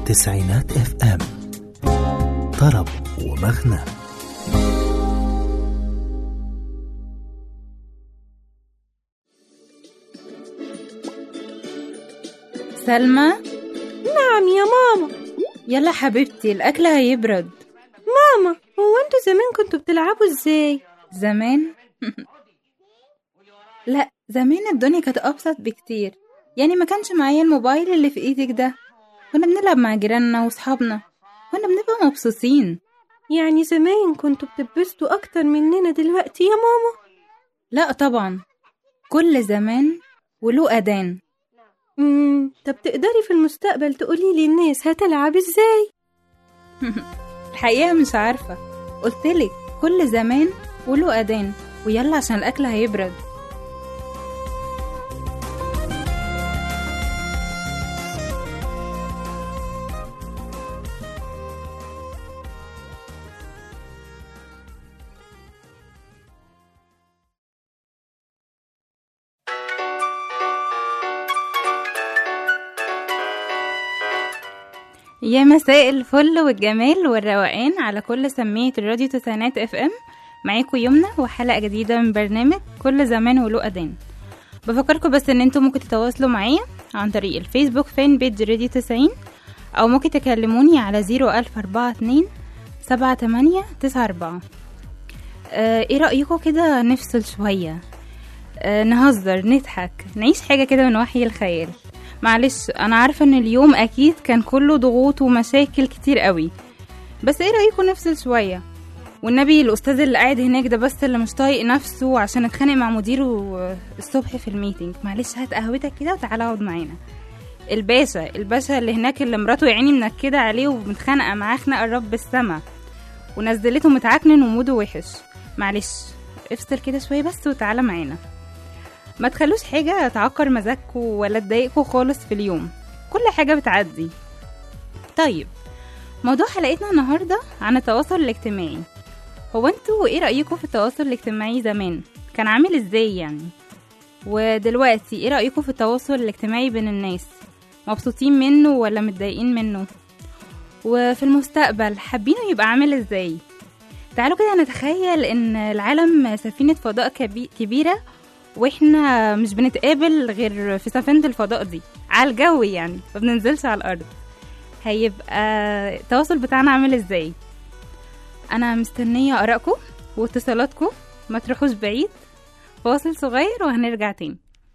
تسعينات اف ام طرب ومغنى سلمى نعم يا ماما يلا حبيبتي الأكل هيبرد ماما هو انتوا زمان كنتوا بتلعبوا ازاي زمان لا زمان الدنيا كانت أبسط بكتير يعني ما كانش معايا الموبايل اللي في ايدك ده كنا بنلعب مع جيراننا وصحابنا كنا بنبقى مبسوطين يعني زمان كنتوا بتتبسطوا اكتر مننا دلوقتي يا ماما لا طبعا كل زمان وله أذان امم طب تقدري في المستقبل تقولي لي الناس هتلعب ازاي الحقيقة مش عارفة قلتلك كل زمان وله أذان ويلا عشان الأكل هيبرد يا مساء الفل والجمال والروقان على كل سمية الراديو تسعينات اف ام معاكم يمنى وحلقة جديدة من برنامج كل زمان وله أذان بفكركم بس ان انتم ممكن تتواصلوا معايا عن طريق الفيسبوك فان بيج راديو تسعين او ممكن تكلموني على زيرو ألف أربعة اتنين سبعة تمانية تسعة أربعة آه ايه رأيكم كده نفصل شوية آه نهزر نضحك نعيش حاجة كده من وحي الخيال معلش انا عارفه ان اليوم اكيد كان كله ضغوط ومشاكل كتير قوي بس ايه رايكم نفصل شويه والنبي الاستاذ اللي قاعد هناك ده بس اللي مش طايق نفسه عشان اتخانق مع مديره الصبح في الميتنج معلش هات قهوتك كده وتعالى اقعد معانا الباشا الباشا اللي هناك اللي مراته يا عيني منكده عليه ومتخانقه معاه خناقه الرب السما ونزلته متعكنن وموده وحش معلش افصل كده شويه بس وتعالى معانا ما تخلوش حاجة تعكر مزاجكم ولا تضايقكم خالص في اليوم كل حاجة بتعدي طيب موضوع حلقتنا النهاردة عن التواصل الاجتماعي هو انتوا ايه رأيكم في التواصل الاجتماعي زمان كان عامل ازاي يعني ودلوقتي ايه رأيكم في التواصل الاجتماعي بين الناس مبسوطين منه ولا متضايقين منه وفي المستقبل حابينه يبقى عامل ازاي تعالوا كده نتخيل ان العالم سفينة فضاء كبي- كبيرة واحنا مش بنتقابل غير في سفينة الفضاء دي على الجو يعني ما بننزلش على الارض هيبقى التواصل بتاعنا عامل ازاي انا مستنية ارائكم واتصالاتكم ما تروحوش بعيد فاصل صغير وهنرجع تاني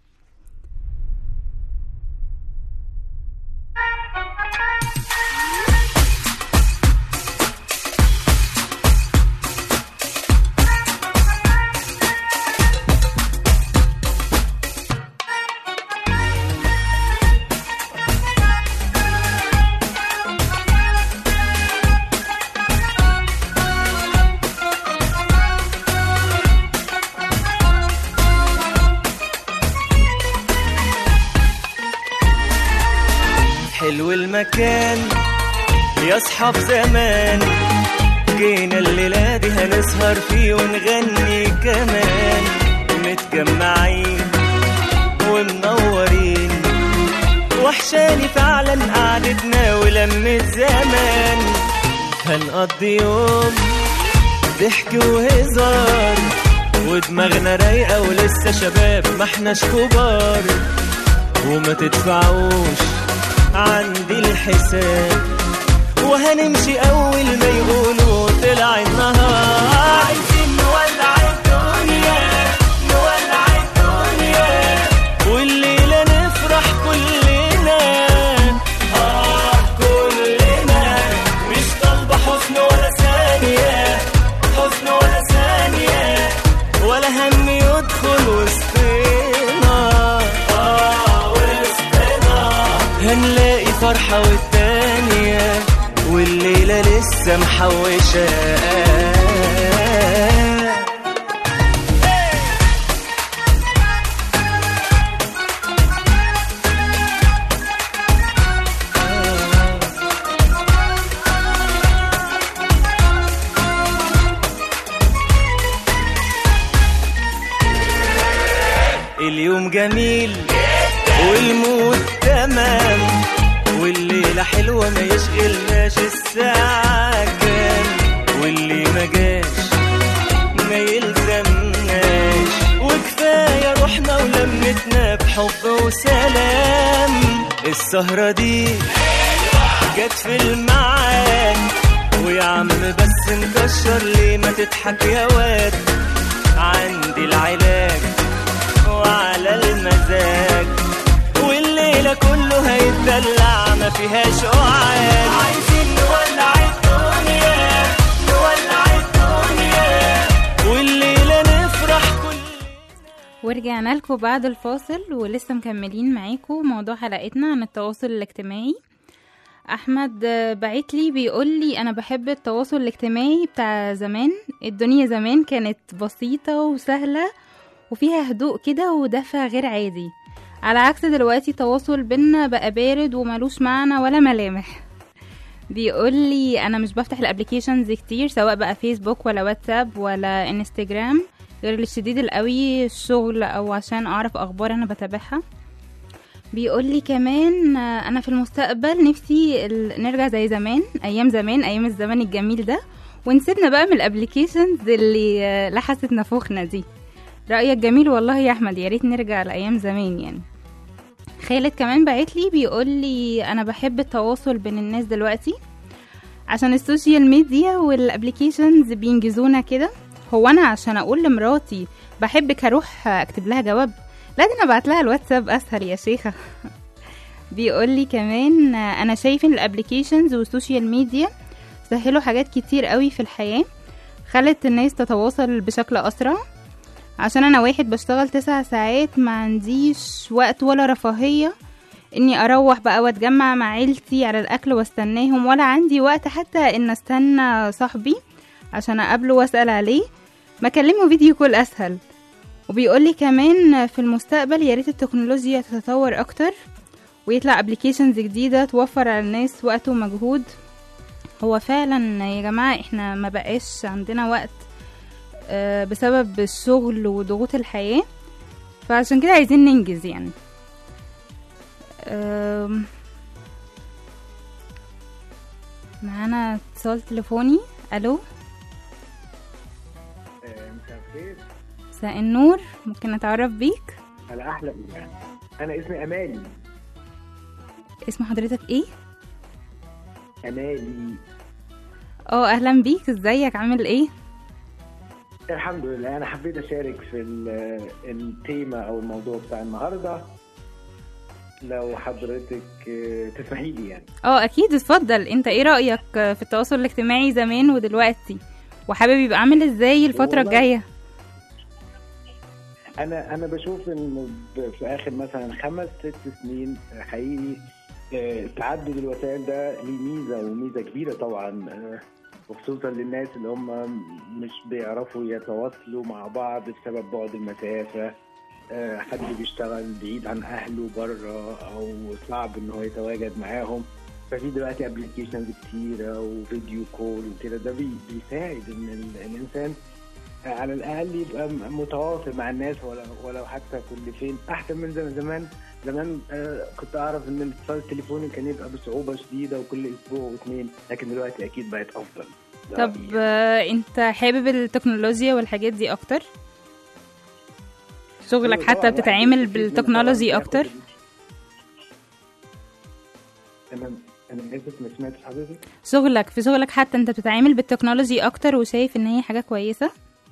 حلو المكان يا اصحاب زمان جينا الليلة دي هنسهر فيه ونغني كمان متجمعين ومنورين وحشاني فعلا قعدتنا ولمة زمان هنقضي يوم ضحك وهزار ودماغنا رايقة ولسه شباب ما احناش كبار وما تدفعوش عندي الحساب وهنمشي اول ما يقولوا طلع النهار عايزين نولع الدنيا نولع الدنيا والليلة نفرح كلنا اه كلنا مش طالبة حزن ولا ثانية حزن ولا ثانية ولا هم يدخل وسطنا اه وسطنا هنلاقي فرحة والتانية والليلة لسه محوشة اليوم جميل والمود تمام والليلة ليلة حلوة ما يشغلناش الساعة كام واللي ما جاش ما يلزمناش وكفاية روحنا ولمتنا بحب وسلام السهرة دي جت في الميعاد ويا عم بس نكشر ليه ما تضحك يا واد عندي العلاج وعلى المزاج والليلة كله هيتدلع ما فيهاش قعاد عايزين نولع الدنيا نولع الدنيا والليلة نفرح كل ورجعنا لكم بعد الفاصل ولسه مكملين معاكم موضوع حلقتنا عن التواصل الاجتماعي احمد بعت لي بيقول لي انا بحب التواصل الاجتماعي بتاع زمان الدنيا زمان كانت بسيطة وسهلة وفيها هدوء كده ودفى غير عادي على عكس دلوقتي التواصل بينا بقى بارد وملوش معنى ولا ملامح بيقول لي انا مش بفتح الابليكيشنز كتير سواء بقى فيسبوك ولا واتساب ولا انستجرام غير الشديد القوي الشغل او عشان اعرف اخبار انا بتابعها بيقول لي كمان آه، انا في المستقبل نفسي ال- نرجع زي زمان ايام زمان ايام الزمن الجميل ده ونسيبنا بقى من الابليكيشنز اللي آه، لحست نفوخنا دي رايك جميل والله يا احمد يا ريت نرجع لايام زمان يعني خالد كمان بعت لي بيقول لي انا بحب التواصل بين الناس دلوقتي عشان السوشيال ميديا والابليكيشنز بينجزونا كده هو انا عشان اقول لمراتي بحبك هروح اكتب لها جواب لا دي انا بعت لها الواتساب اسهل يا شيخه بيقول لي كمان انا شايف ان الابليكيشنز والسوشيال ميديا سهلوا حاجات كتير قوي في الحياه خلت الناس تتواصل بشكل اسرع عشان انا واحد بشتغل تسع ساعات ما عنديش وقت ولا رفاهيه اني اروح بقى واتجمع مع عيلتي على الاكل واستناهم ولا عندي وقت حتى ان استنى صاحبي عشان اقابله واسال عليه ما اكلمه فيديو كول اسهل وبيقول لي كمان في المستقبل يا ريت التكنولوجيا تتطور اكتر ويطلع ابلكيشنز جديده توفر على الناس وقت ومجهود هو فعلا يا جماعه احنا ما بقاش عندنا وقت آه، بسبب الشغل وضغوط الحياه فعشان كده عايزين ننجز يعني آم، معانا اتصال تليفوني الو مساء الخير مساء النور ممكن اتعرف بيك على احلى انا اسمي امالي اسم حضرتك ايه امالي اه اهلا بيك ازيك عامل ايه الحمد لله انا حبيت اشارك في ال- التيمة او الموضوع بتاع النهارده لو حضرتك آه، تسمحي لي يعني اه اكيد اتفضل انت ايه رايك في التواصل الاجتماعي زمان ودلوقتي وحابب يبقى عامل ازاي الفتره والله الجايه انا انا بشوف انه ب- في اخر مثلا خمس ست سنين حقيقي آه، تعدد الوسائل ده ليه ميزه وميزه كبيره طبعا آه، وخصوصا للناس اللي هم مش بيعرفوا يتواصلوا مع بعض بسبب بعد المسافه آه، حد بيشتغل بعيد عن اهله بره او صعب ان هو يتواجد معاهم ففي دلوقتي ابلكيشنز كتيره وفيديو كول وكده ده بي- بيساعد ان ال- الانسان على الاقل يبقى م- متواصل مع الناس ولو ولو حتى كل فين احسن من زمان زمان زمان آه كنت اعرف ان الاتصال التليفوني كان يبقى بصعوبه شديده وكل اسبوع واثنين لكن دلوقتي اكيد بقت افضل ده طب رأيي. آه، انت حابب التكنولوجيا والحاجات دي اكتر شغلك أيوة حتى طبعاً، بتتعامل واحد أكيد منه بالتكنولوجي طبعاً اكتر بياخد ال- انا انا اسف ما سمعتش حضرتك شغلك في شغلك حتى انت بتتعامل بالتكنولوجي اكتر وشايف ان هي حاجه كويسه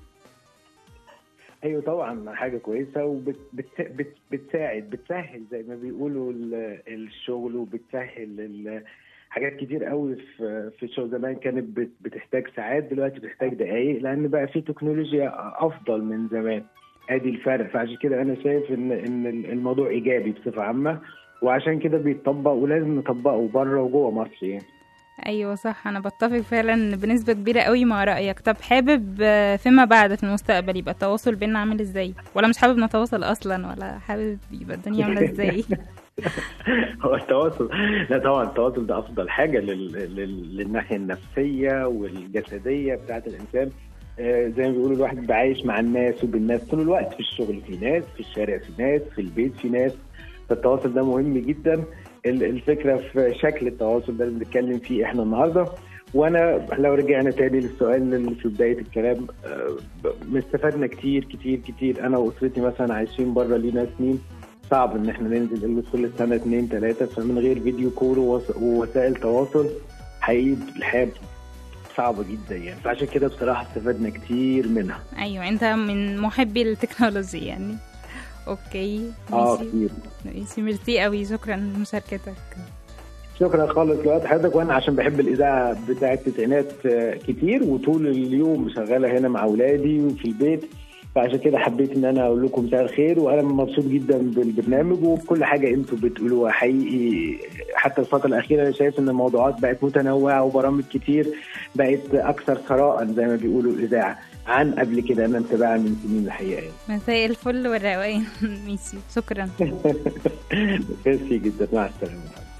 ايوه طبعا حاجه كويسه وبتساعد بتسهل زي ما بيقولوا ال- الشغل وبتسهل ال- حاجات كتير قوي في في الشغل زمان كانت بت- بتحتاج ساعات دلوقتي بتحتاج دقايق لان بقى في تكنولوجيا افضل من زمان ادي الفرق فعشان كده انا شايف ان ان الموضوع ايجابي بصفه عامه وعشان كده بيتطبق ولازم نطبقه بره وجوه مصر يعني ايوه صح انا بتفق فعلا بنسبه كبيره قوي مع رايك طب حابب آه، فيما بعد في المستقبل يبقى التواصل بيننا عامل ازاي ولا مش حابب نتواصل اصلا ولا حابب يبقى الدنيا عامله ازاي هو التواصل لا طبعا التواصل ده افضل حاجه لل... لل... للناحيه النفسيه والجسديه بتاعت الانسان آه، زي ما بيقولوا الواحد بيبقى عايش مع الناس وبالناس طول الوقت في الشغل في ناس في الشارع في ناس في البيت في ناس فالتواصل ده مهم جدا ال- الفكره في شكل التواصل ده اللي بنتكلم فيه احنا النهارده وانا لو رجعنا تاني للسؤال اللي في بدايه الكلام آه، ب- استفدنا كتير كتير كتير انا واسرتي مثلا عايشين بره لينا سنين صعب ان احنا ننزل الا كل سنه اتنين تلاته فمن غير فيديو كول ووس- ووسائل تواصل حقيقي الحياه صعبه جدا يعني فعشان كده بصراحه استفدنا كتير منها ايوه انت من محبي التكنولوجي يعني اوكي اه ماشي كتير ماشي ميرسي قوي شكرا لمشاركتك شكرا خالص لوقت حضرتك وانا عشان بحب الاذاعه بتاعه التسعينات آه، كتير وطول اليوم شغاله هنا مع اولادي وفي البيت فعشان كده حبيت ان انا اقول لكم مساء الخير وانا مبسوط جدا بالبرنامج وبكل حاجه انتوا بتقولوها حقيقي حتى الفتره الاخيره انا شايف ان الموضوعات بقت متنوعه وبرامج كتير بقت اكثر ثراء زي ما بيقولوا الاذاعه عن قبل كده انا متابعها من سنين الحقيقه يعني مساء الفل والروقان ميسي شكرا ميرسي جدا مع السلامه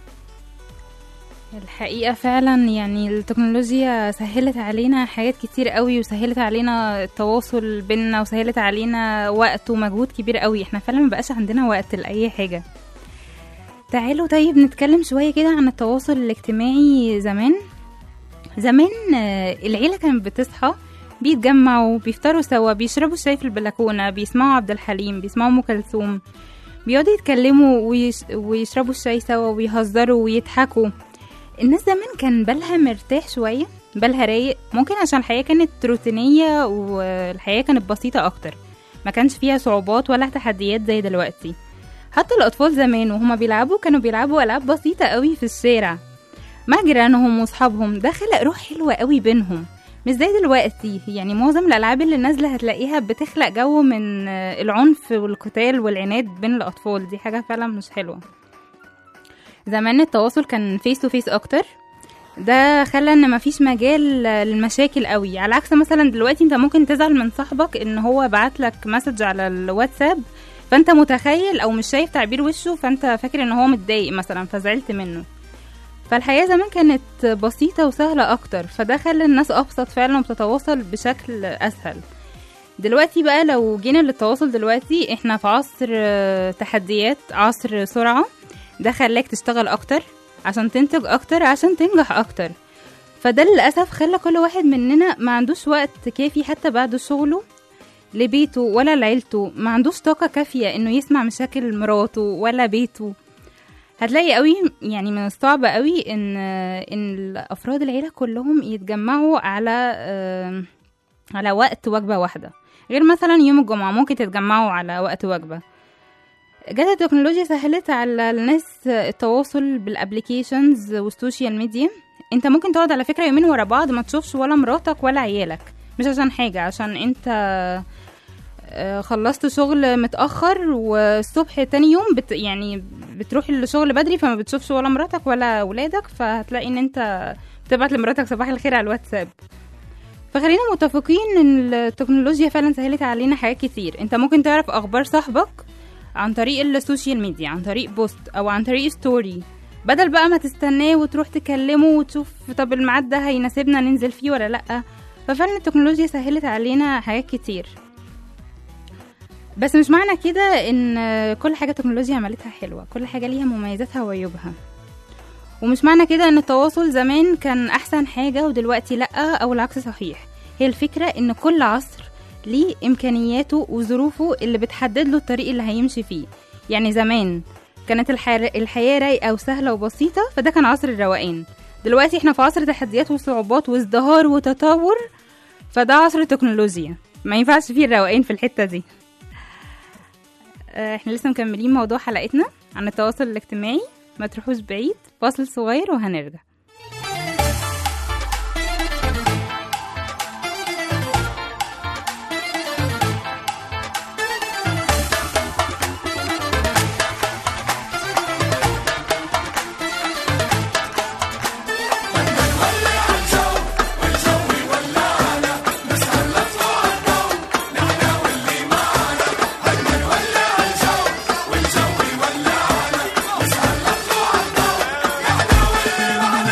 الحقيقة فعلا يعني التكنولوجيا سهلت علينا حاجات كتير قوي وسهلت علينا التواصل بينا وسهلت علينا وقت ومجهود كبير قوي احنا فعلا مبقاش عندنا وقت لأي حاجة تعالوا طيب نتكلم شوية كده عن التواصل الاجتماعي زمان زمان آه، العيلة كانت بتصحى بيتجمعوا بيفطروا سوا بيشربوا الشاي في البلكونة بيسمعوا عبد الحليم بيسمعوا أم كلثوم بيقعدوا يتكلموا ويش... ويشربوا الشاي سوا ويهزروا ويضحكوا الناس زمان كان بالها مرتاح شوية بالها رايق ممكن عشان الحياة كانت روتينية والحياة كانت بسيطة أكتر ما كانش فيها صعوبات ولا تحديات زي دلوقتي حتى الأطفال زمان وهما بيلعبوا كانوا بيلعبوا ألعاب بسيطة قوي في الشارع مع جيرانهم وصحابهم ده خلق روح حلوة قوي بينهم مش زي دلوقتي يعني معظم الألعاب اللي نازلة هتلاقيها بتخلق جو من آه، العنف والقتال والعناد بين الأطفال دي حاجة فعلا مش حلوة زمان التواصل كان فيس تو فيس اكتر ده خلى ان مفيش مجال للمشاكل قوي على عكس مثلا دلوقتي انت ممكن تزعل من صاحبك ان هو بعت لك مسج على الواتساب فانت متخيل او مش شايف تعبير وشه فانت فاكر ان هو متضايق مثلا فزعلت منه فالحياة زمان كانت بسيطة وسهلة أكتر فده خلى الناس أبسط فعلا وبتتواصل بشكل أسهل دلوقتي بقى لو جينا للتواصل دلوقتي احنا في عصر آه، تحديات عصر سرعة ده خلاك تشتغل اكتر عشان تنتج اكتر عشان تنجح اكتر فده للاسف خلى كل واحد مننا ما عندوش وقت كافي حتى بعد شغله لبيته ولا لعيلته ما عندوش طاقة كافية انه يسمع مشاكل مراته ولا بيته هتلاقي قوي يعني من الصعب قوي ان ان افراد العيلة كلهم يتجمعوا على آه، على وقت وجبة واحدة غير مثلا يوم الجمعة ممكن تتجمعوا على وقت وجبة جت التكنولوجيا سهلت على الناس التواصل بالابليكيشنز والسوشيال ميديا انت ممكن تقعد على فكره يومين ورا بعض ما تشوفش ولا مراتك ولا عيالك مش عشان حاجه عشان انت آه، خلصت شغل متاخر والصبح تاني يوم بت يعني بتروح الشغل بدري فما بتشوفش ولا مراتك ولا اولادك فهتلاقي ان انت بتبعت لمراتك صباح الخير على الواتساب فخلينا متفقين ان التكنولوجيا فعلا سهلت علينا حاجات كتير انت ممكن تعرف اخبار صاحبك عن طريق السوشيال ميديا عن طريق بوست او عن طريق ستوري بدل بقى ما تستناه وتروح تكلمه وتشوف طب الميعاد ده هيناسبنا ننزل فيه ولا لا ففعلا التكنولوجيا سهلت علينا حاجات كتير بس مش معنى كده ان كل حاجه التكنولوجيا عملتها حلوه كل حاجه ليها مميزاتها وعيوبها ومش معنى كده ان التواصل زمان كان احسن حاجه ودلوقتي لا او العكس صحيح هي الفكره ان كل عصر ليه امكانياته وظروفه اللي بتحدد له الطريق اللي هيمشي فيه يعني زمان كانت الحياة, الحياة رايقة وسهلة وبسيطة فده كان عصر الروقان دلوقتي احنا في عصر تحديات وصعوبات وازدهار وتطور فده عصر التكنولوجيا ما ينفعش فيه الروقان في الحتة دي آه، احنا لسه مكملين موضوع حلقتنا عن التواصل الاجتماعي ما تروحوش بعيد فاصل صغير وهنرجع والجو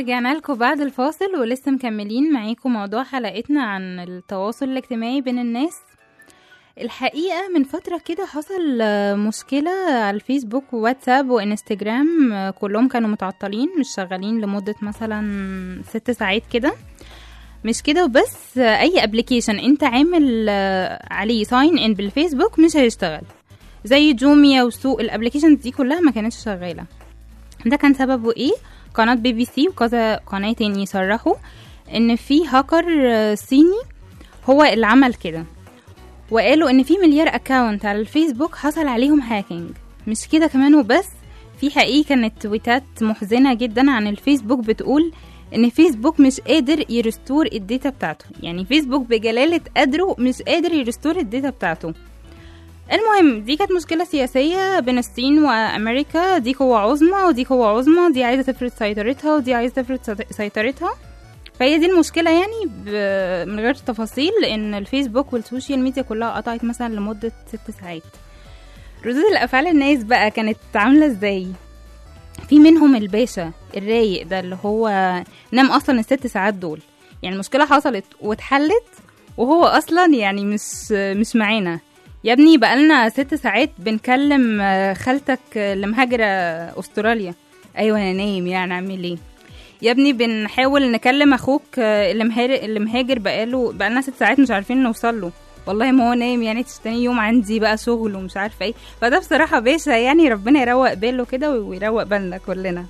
ورجعنا لكم بعد الفاصل ولسه مكملين معاكم موضوع حلقتنا عن التواصل الاجتماعي بين الناس الحقيقة من فترة كده حصل آه، مشكلة على الفيسبوك وواتساب وانستجرام آه، كلهم كانوا متعطلين مش شغالين لمدة مثلا ست ساعات كده مش كده وبس آه، اي ابلكيشن انت عامل آه، عليه ساين ان بالفيسبوك مش هيشتغل زي جوميا وسوق الابلكيشنز دي كلها ما كانتش شغالة ده كان سببه ايه قناة بي بي سي وكذا قناة تاني يصرحوا ان في هاكر آه، صيني هو اللي عمل كده وقالوا ان في مليار اكاونت على الفيسبوك حصل عليهم هاكينج مش كده كمان وبس في حقيقي كانت تويتات محزنة جدا عن الفيسبوك بتقول ان فيسبوك مش قادر يرستور الداتا بتاعته يعني فيسبوك بجلالة قدره مش قادر يرستور الداتا بتاعته المهم دي كانت مشكلة سياسية بين الصين وأمريكا دي قوة عظمى ودي قوة عظمى دي عايزة تفرض سيطرتها ودي عايزة تفرض سيط- سيطرتها فهي دي المشكلة يعني ب- من غير تفاصيل لأن الفيسبوك والسوشيال ميديا كلها قطعت مثلا لمدة ست ساعات ردود الأفعال الناس بقى كانت عاملة ازاي في منهم الباشا الرايق ده اللي هو نام أصلا الست ساعات دول يعني المشكلة حصلت واتحلت وهو أصلا يعني مش مش معانا يا ابني بقالنا ست ساعات بنكلم آه، خالتك اللي مهاجرة أستراليا أيوة أنا نايم يعني أعمل ايه يا ابني بنحاول نكلم اخوك آه، اللي مهاجر اللي مهاجر بقاله بقالنا ست ساعات مش عارفين نوصل له والله ما هو نايم يعني تاني يوم عندي بقى شغل ومش عارفه ايه فده بصراحه باشا يعني ربنا يروق باله كده ويروق بالنا كلنا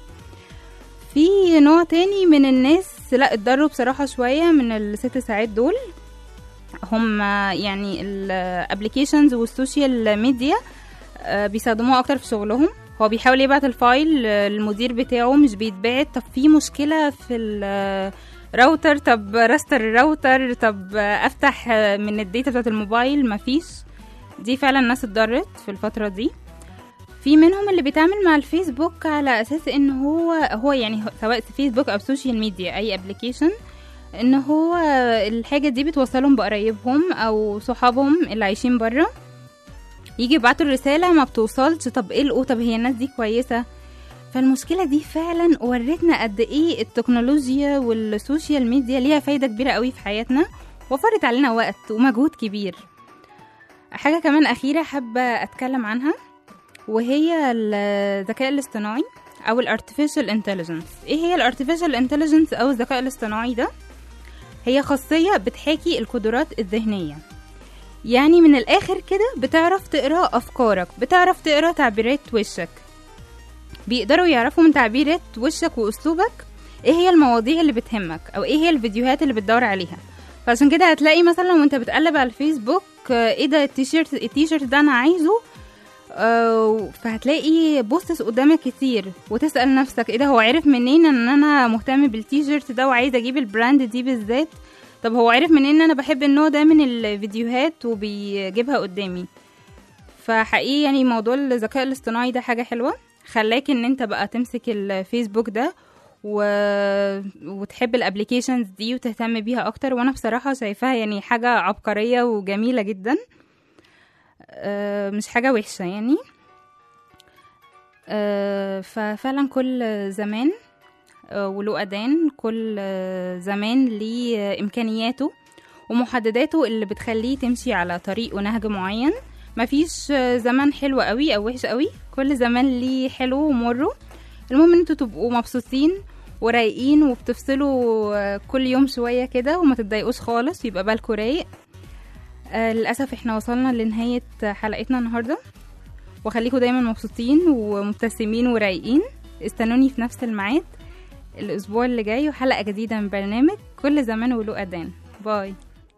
في نوع تاني من الناس لا اتضروا بصراحه شويه من الست ساعات دول هم يعني الابلكيشنز والسوشيال ميديا آه، بيستخدموها اكتر في شغلهم هو بيحاول يبعت الفايل آه، للمدير بتاعه مش بيتبعت طب في مشكلة في الراوتر طب راستر الراوتر طب آه، افتح آه، من الداتا بتاعت الموبايل مفيش دي فعلا الناس اتضرت في الفترة دي في منهم اللي بيتعامل مع الفيسبوك على اساس ان هو هو يعني سواء فيسبوك او سوشيال ميديا اي ابلكيشن ان هو الحاجة دي بتوصلهم بقرايبهم او صحابهم اللي عايشين برا يجي يبعتوا الرسالة ما بتوصلش طب ايه القو طب هي الناس دي كويسة فالمشكلة دي فعلا ورتنا قد ايه التكنولوجيا والسوشيال ميديا ليها فايدة كبيرة قوي في حياتنا وفرت علينا وقت ومجهود كبير حاجة كمان أخيرة حابة أتكلم عنها وهي الذكاء الاصطناعي أو ال artificial intelligence ايه هي ال artificial intelligence أو الذكاء الاصطناعي ده هي خاصية بتحاكي القدرات الذهنية يعني من الآخر كده بتعرف تقرا أفكارك بتعرف تقرا تعبيرات وشك بيقدروا يعرفوا من تعبيرات وشك وأسلوبك ايه هي المواضيع اللي بتهمك أو ايه هي الفيديوهات اللي بتدور عليها فعشان كده هتلاقي مثلا وانت بتقلب على الفيسبوك آه، ايه ده التيشيرت التيشيرت ده انا عايزه آه، فهتلاقي بوستس قدامك كتير وتسأل نفسك ايه ده هو عرف منين ان انا مهتم بالتيشيرت ده وعايزه اجيب البراند دي بالذات طب هو عرف منين ان انا بحب النوع ده من الفيديوهات وبيجيبها قدامي فحقيقي يعني موضوع الذكاء الاصطناعي ده حاجة حلوة خلاك ان انت بقى تمسك الفيسبوك ده و... وتحب الابليكيشنز دي وتهتم بيها اكتر وانا بصراحة شايفاها يعني حاجة عبقرية وجميلة جدا آه، مش حاجة وحشة يعني آه، ففعلا كل زمان آه، وله أذان كل آه، زمان ليه آه، إمكانياته ومحدداته اللي بتخليه تمشي على طريق ونهج معين مفيش آه، زمان حلو قوي أو وحش قوي كل زمان ليه حلو ومره المهم ان انتوا تبقوا مبسوطين ورايقين وبتفصلوا آه، كل يوم شوية كده وما تتضايقوش خالص يبقى بالكوا رايق آه للأسف احنا وصلنا لنهاية حلقتنا النهاردة وخليكم دايما مبسوطين ومبتسمين ورايقين استنوني في نفس الميعاد الأسبوع اللي جاي وحلقة جديدة من برنامج كل زمان وله أذان باي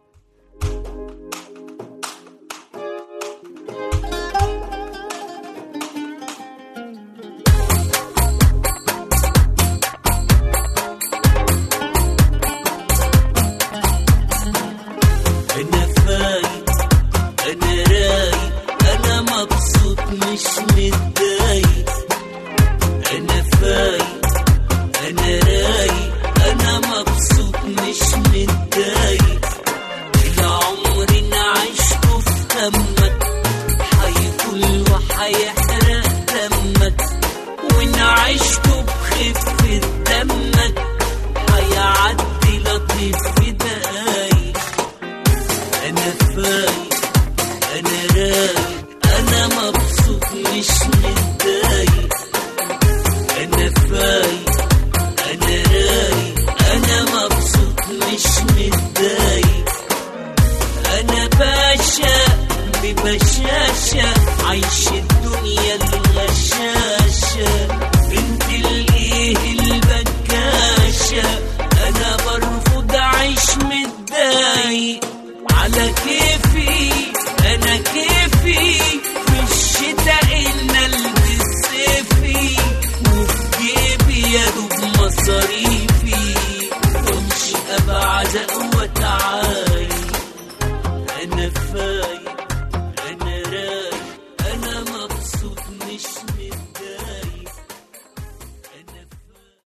انا فايق انا رايق انا مبسوط مش متضايق انا فايق انا رايق انا مبسوط مش متضايق العمر انا عشته في همك هيطول وهيحرق دمك وانا عشته بخفة دمك فايق انا رايق انا مبسوط مش متضايق انا فايق انا رايق انا مبسوط مش متضايق انا باشا ببشا